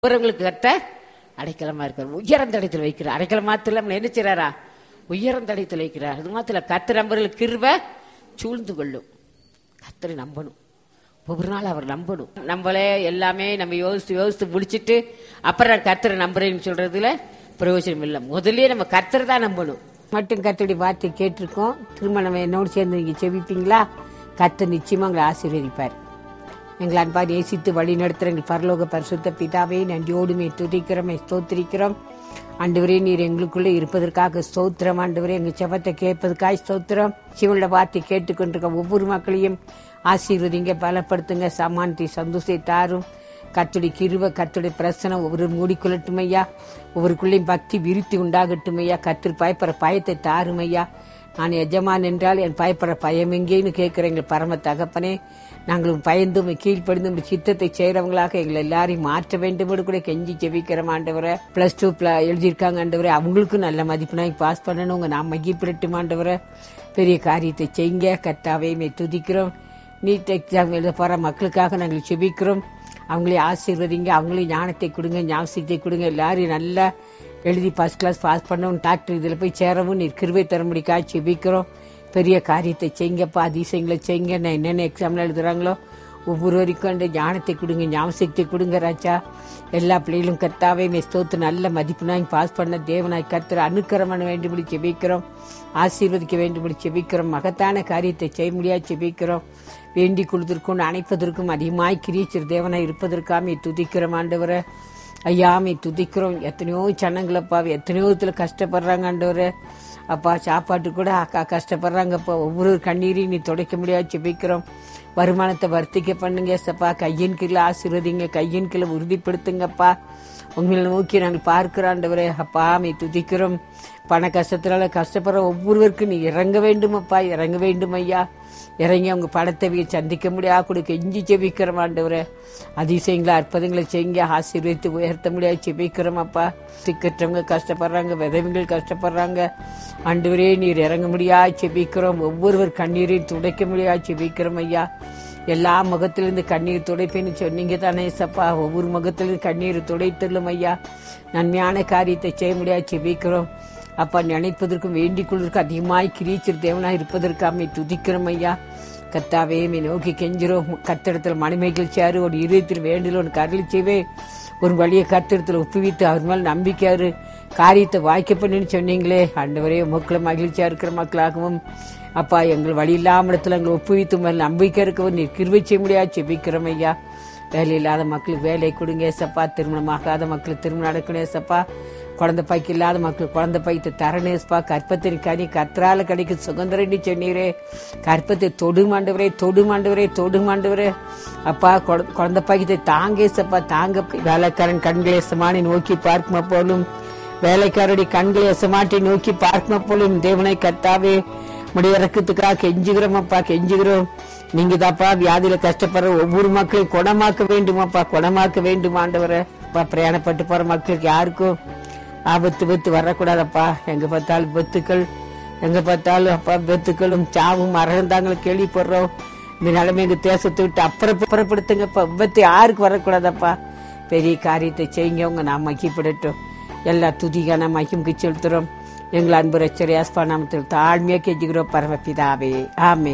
அவர்களுக்கு கத்த அடைக்கலமா இருக்கிறார் உயர்ந்த இடத்துல வைக்கிறார் அடைக்கலம் மாத்திரம் என்ன செய்றாரா உயர்ந்த இடத்துல வைக்கிறார் அது மாத்திரம் கத்து நம்பர்களுக்கு கிருப சூழ்ந்து கொள்ளும் கத்தரை நம்பணும் ஒவ்வொரு நாள் அவர் நம்பணும் நம்மளே எல்லாமே நம்ம யோசித்து யோசித்து முடிச்சிட்டு அப்புறம் கர்த்தரை நம்புறேன்னு சொல்றதுல பிரயோஜனம் இல்லை முதல்லயே நம்ம கர்த்தரை தான் நம்பணும் மட்டும் கத்தடி வார்த்தை கேட்டிருக்கோம் திரும்ப நம்ம என்னோடு சேர்ந்து நீங்க செவிப்பீங்களா கர்த்தர் நிச்சயமா உங்களை ஆசீர்வதிப்பார் எங்கள் அன்பா நேசித்து வழி நடத்துகிற எங்கள் பரலோக பரிசுத்த பிதாவே நன்றியோடுமே துதிக்கிறோம் ஸ்தோத்திரிக்கிறோம் ஆண்டவரே நீர் எங்களுக்குள்ளே இருப்பதற்காக ஸ்தோத்திரம் ஆண்டவரே எங்கள் செபத்தை கேட்பதற்காக ஸ்தோத்திரம் சிவனோட வார்த்தை கேட்டுக்கொண்டிருக்க ஒவ்வொரு மக்களையும் ஆசீர்வதிங்க பலப்படுத்துங்க சமானத்தை சந்தோஷத்தை தாரும் கத்துடி கிருவ கத்துடி பிரசனம் ஒவ்வொரு மூடிக்கொள்ளட்டும் ஐயா ஒவ்வொருக்குள்ளேயும் பக்தி விருத்தி உண்டாகட்டும் ஐயா கத்திர பயப்படுற பயத்தை தாரும் ஐயா நான் எஜமான் என்றால் என் பயப்படுற பயம் எங்கேன்னு கேட்கிற எங்கள் பரம தகப்பனே நாங்களும் பயந்தும் கீழ்ப்படிந்தும் உம்முடைய சித்தத்தை செய்யறவங்களாக எங்களை எல்லாரையும் மாற்ற வேண்டும் கூட கெஞ்சி ஜெபிக்கிறோம் ஆண்டவரை பிளஸ் டூ எழுதியிருக்காங்க ஆண்டவரை அவங்களுக்கும் நல்ல மதிப்பெண்ணாய் பாஸ் பண்ணணும் உங்க நான் மகிப்பிடட்டும் ஆண்டவரை பெரிய காரியத்தை செய்யுங்க கத்தாவே மே துதிக்கிறோம் நீட் எக்ஸாம் எழுத போற மக்களுக்காக நாங்கள் செபிக்கிறோம் அவங்களே ஆசீர்வதிங்க அவங்களையும் ஞானத்தை கொடுங்க ஞாபகத்தை கொடுங்க எல்லாரையும் நல்லா எழுதி ஃபர்ஸ்ட் கிளாஸ் பாஸ் பண்ணவும் டாக்டர் இதில் போய் சேரவும் நீர் கிருபை தரும்படிக்காக செபிக்கிறோம் பெரிய காரியத்தை செய்யுங்கப்பா அதிசயங்களை செய்யுங்க நான் என்னென்ன எக்ஸாம்ல எழுதுறாங்களோ ஒவ்வொருவருக்கும் அந்த ஞானத்தை கொடுங்க ஞாபகத்தை கொடுங்க ராஜா எல்லா பிள்ளைகளும் கர்த்தாவே மே ஸ்தோத்து நல்ல மதிப்புனாய் பாஸ் பண்ண தேவனாய் கர்த்தர் அனுக்கிரமண வேண்டும்படி செபிக்கிறோம் ஆசீர்வதிக்க வேண்டும்படி செபிக்கிறோம் மகத்தான காரியத்தை செய்ய முடியாது செபிக்கிறோம் வேண்டி கொடுத்திருக்கும் அணைப்பதற்கும் அதிகமாய் கிரீச்சர் தேவனாய் இருப்பதற்காமே துதிக்கிறோம் ஆண்டவரை ஐயாமை துதிக்கிறோம் எத்தனையோ சனங்களப்பா எத்தனையோ இதுல கஷ்டப்படுறாங்க ஆண்டவரே அப்பா சாப்பாட்டு கூட அக்கா கஷ்டப்படுறாங்கப்பா ஒவ்வொரு கண்ணீரையும் நீ துடைக்க முடியாது செபிக்கிறோம் வருமானத்தை வர்த்திக்க பண்ணுங்க சப்பா கையின் கீழே ஆசீர்வதிங்க கையின் கீழே உறுதிப்படுத்துங்கப்பா உங்களை நோக்கி நாங்கள் பார்க்கிறாண்டவரே அப்பா மே துதிக்கிறோம் பண கஷ்டத்தினால கஷ்டப்படுற ஒவ்வொருவருக்கும் நீ இறங்க வேண்டும் அப்பா இறங்க வேண்டும் ஐயா இறங்கி அவங்க படத்தை சந்திக்க முடியாது கூட கெஞ்சி செபிக்கிறோம் ஆண்டவரே அதிசயங்களை அற்புதங்களை செய்யுங்க ஆசீர்வதித்து உயர்த்த முடியாது செபிக்கிறோம் அப்பா சிக்கற்றவங்க கஷ்டப்படுறாங்க விதவைகள் கஷ்டப்படுறாங்க ஆண்டவரே நீர் இறங்க முடியாது செபிக்கிறோம் ஒவ்வொருவர் கண்ணீரையும் துடைக்க முடியாது செபிக்கிறோம் ஐயா எல்லா முகத்திலிருந்து கண்ணீர் துடைப்பேன்னு சொன்னீங்க தானே சப்பா ஒவ்வொரு முகத்திலிருந்து கண்ணீர் துடைத்துள்ளும் ஐயா நன்மையான காரியத்தை செய்ய முடியாது செபிக்கிறோம் அப்பா நினைப்பதற்கும் வேண்டிக் கொள்வதற்கு அதிகமாய் கிரீச்சர் தேவனாய் இருப்பதற்காமே துதிக்கிறோம் ஐயா கத்தாவே மே நோக்கி கெஞ்சிரோம் கத்திடத்துல மணிமைகள் சேரு ஒரு இருபத்தில் வேண்டில் ஒன்று கருளி செய்வே ஒரு வழியை கத்திடத்துல ஒப்புவித்து அவர் மேல் நம்பிக்கையாரு காரியத்தை வாய்க்க பண்ணுன்னு சொன்னீங்களே ஆண்டவரே மக்களை மகிழ்ச்சியா இருக்கிற மக்களாகவும் அப்பா எங்கள் வழி இல்லாமடத்துல எங்களை ஒப்புவித்து மேல் நம்பிக்கை இருக்கவும் நீர் கிருவை செய்ய முடியாது செபிக்கிறோம் ஐயா வேலை இல்லாத மக்களுக்கு வேலை கொடுங்க ஏசப்பா திருமணமாகாத மக்களுக்கு திருமணம் நடக்கணும் ஏசப்பா குழந்தை பாய்க்கு இல்லாத மக்கள் குழந்தை பாய்த்து தரணேஸ்பா கற்பத்தின் கனி கத்ரால கிடைக்கும் சுதந்திரன்னு சொன்னீரே கற்பத்தை தொடு மாண்டவரே தொடு மாண்டவரே தொடு மாண்டவரே அப்பா குழ- குழந்தை பாய்க்கத்தை தாங்கேசப்பா தாங்க வேலைக்காரன் கண்களை எசமானி நோக்கி பார்க்குமா போலும் வேலைக்காரருடைய கண்களை எசமாட்டி நோக்கி பார்க்குமா போலும் தேவனை கத்தாவே முடிய இறக்கத்துக்காக கெஞ்சுகிறோம் அப்பா கெஞ்சுகிறோம் நீங்க தாப்பா வியாதியில கஷ்டப்படுற ஒவ்வொரு மக்களையும் குணமாக்க வேண்டுமாப்பா குணமாக்க வேண்டும் ஆண்டவரை அப்பா பிரயாணப்பட்டு போற மக்களுக்கு யாருக்கும் ஆபத்து பத்து வரக்கூடாதப்பா எங்க பார்த்தாலும் பத்துக்கள் எங்க பார்த்தாலும் அப்பா பத்துக்களும் சாவும் மறந்தாங்களும் கேள்விப்படுறோம் இந்த நிலைமை எங்க தேசத்தை விட்டு அப்புறம் புறப்படுத்துங்கப்பா விபத்து யாருக்கு வரக்கூடாதப்பா பெரிய காரியத்தை செய்யுங்க உங்க நாம் மகிப்படட்டும் எல்லா துதிகான மகிமுக்கு செலுத்துறோம் எங்கள் அன்பு ரச்சரியாஸ்பா நாமத்தில் தாழ்மையா கெஞ்சுகிறோம் பரமபிதாவே ஆமே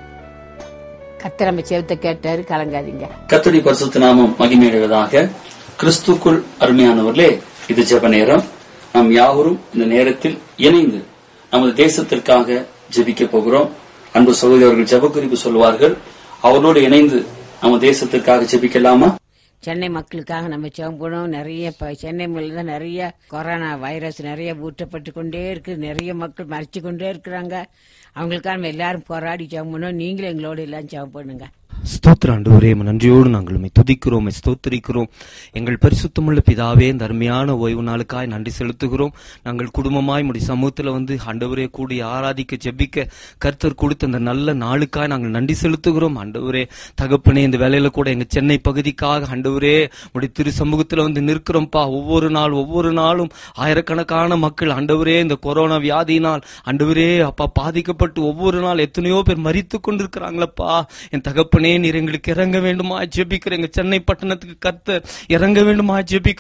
கத்திரம செவத்தை கேட்டாரு கலங்காதீங்க கத்தடி பரிசுத்த நாமம் மகிமையடைவதாக கிறிஸ்துக்குள் அருமையானவர்களே இது ஜெப நேரம் நாம் யாவரும் இந்த நேரத்தில் இணைந்து நமது தேசத்திற்காக ஜெபிக்க போகிறோம் அன்பு சகோதரர்கள் ஜெப குறிப்பு சொல்வார்கள் அவரோடு இணைந்து நம்ம தேசத்திற்காக ஜெபிக்கலாமா சென்னை மக்களுக்காக நம்ம ஜெபம் பண்ணோம் நிறைய இப்ப சென்னை மொழியில தான் நிறைய கொரோனா வைரஸ் நிறைய ஊற்றப்பட்டு கொண்டே இருக்கு நிறைய மக்கள் மறைச்சு கொண்டே இருக்கிறாங்க அவங்களுக்காக நம்ம எல்லாரும் போராடி ஜெபம் பண்ணோம் நீங்களும் எங்களோட எல்லாம் ஜெபம் பண்ணுங்க ஸ்தோத்திர ஆண்டவரே உம்மை நன்றியோடு நாங்கள் உம்மை துதிக்கிறோம் உம்மை ஸ்தோத்திரிக்கிறோம் எங்கள் பரிசுத்தமுள்ள பிதாவே இந்த அருமையான ஓய்வு நாளுக்காய் நன்றி செலுத்துகிறோம் நாங்கள் குடும்பமாய் முடி சமூகத்துல வந்து ஆண்டவரே கூடி ஆராதிக்க ஜெபிக்க கர்த்தர் கொடுத்த அந்த நல்ல நாளுக்காய் நாங்கள் நன்றி செலுத்துகிறோம் ஆண்டவரே தகப்பனே இந்த வேலையில கூட எங்க சென்னை பகுதிக்காக ஆண்டவரே முடி திரு சமூகத்துல வந்து நிற்கிறோம்ப்பா ஒவ்வொரு நாள் ஒவ்வொரு நாளும் ஆயிரக்கணக்கான மக்கள் ஆண்டவரே இந்த கொரோனா வியாதியினால் ஆண்டவரே அப்பா பாதிக்கப்பட்டு ஒவ்வொரு நாள் எத்தனையோ பேர் மரித்து கொண்டிருக்கிறாங்களப்பா என் தகப்பனே நீர் எங்களுக்கு இறங்க வேண்டுமா ஜெபிக்கிறேன் எங்க சென்னை பட்டணத்துக்கு கர்த்தர் இறங்க வேண்டுமா ஜெபிக்கிறோம்